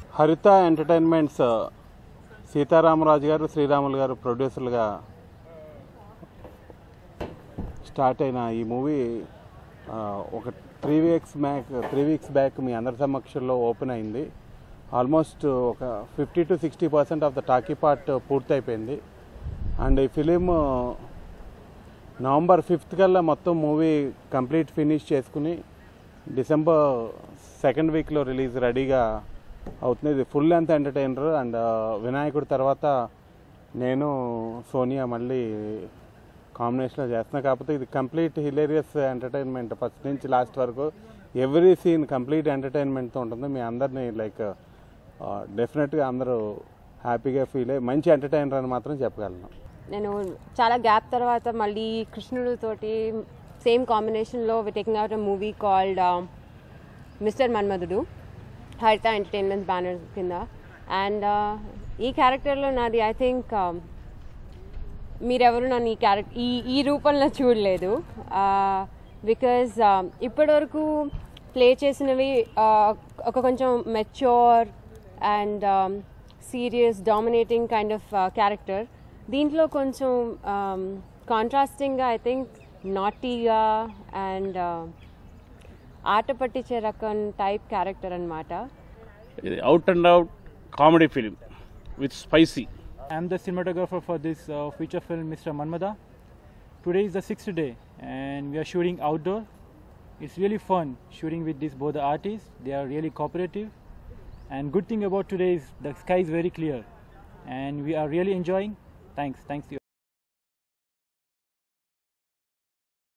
హరిత ఎంటర్టైన్మెంట్స్ సీతారామరాజు గారు శ్రీరాములు గారు ప్రొడ్యూసర్లుగా స్టార్ట్ అయిన ఈ మూవీ ఆ, ఒక three weeks back three weeks back మీ అందరి సమక్షంలో ఓపెన్ అయింది ఆల్మోస్ట్ ఒక fifty to sixty percent of the talkie part పూర్తయిపోయింది అండ్ ఈ ఫిలిం నవంబర్ ఫిఫ్త్ కల్లా మొత్తం మూవీ కంప్లీట్ ఫినిష్ చేసుకుని డిసెంబర్ సెకండ్ వీక్లో రిలీజ్ రెడీగా అవుతుంది ఇది ఫుల్ లెంత్ ఎంటర్టైనర్ అండ్ వినాయకుడి తర్వాత నేను సోనియా మళ్ళీ కాంబినేషన్లో చేస్తున్నా కాకపోతే ఇది కంప్లీట్ హిలేరియస్ ఎంటర్టైన్మెంట్ ఫస్ట్ నుంచి లాస్ట్ వరకు ఎవ్రీ సీన్ కంప్లీట్ ఎంటర్టైన్మెంట్తో ఉంటుంది మీ అందరినీ లైక్ డెఫినెట్గా అందరూ హ్యాపీగా ఫీల్ అయ్యి మంచి ఎంటర్టైనర్ అని మాత్రం చెప్పగలను నేను చాలా గ్యాప్ తర్వాత మళ్ళీ కృష్ణుడు తోటి సేమ్ కాంబినేషన్లో we taking out a movie called mister Manmadhudu Haritha entertainments banner కింద అండ్ ఈ క్యారెక్టర్లో నాది ఐ థింక్ మీరెవరు నన్ను ఈ క్యారెక్టర్ ఈ ఈ రూపంలో చూడలేదు బికాజ్ ఇప్పటివరకు ప్లే చేసినవి uh, ఒక కొంచెం mature and serious dominating kind of character దీంట్లో కొంచెం కాంట్రాస్టింగ్గా ఐ థింక్ నాటీగా అండ్ ఆట పట్టించే రకం టైప్ క్యారెక్టర్ అనమాట ఇది out and out comedy film with spicy I am the cinematographer for this uh, feature film, Mr. Manmada. Today is the sixth day, and we are shooting outdoor. It's really fun shooting with these both the artists. They are really cooperative, and good thing about today is the sky is very clear, and we are really enjoying. Thanks, thanks to you.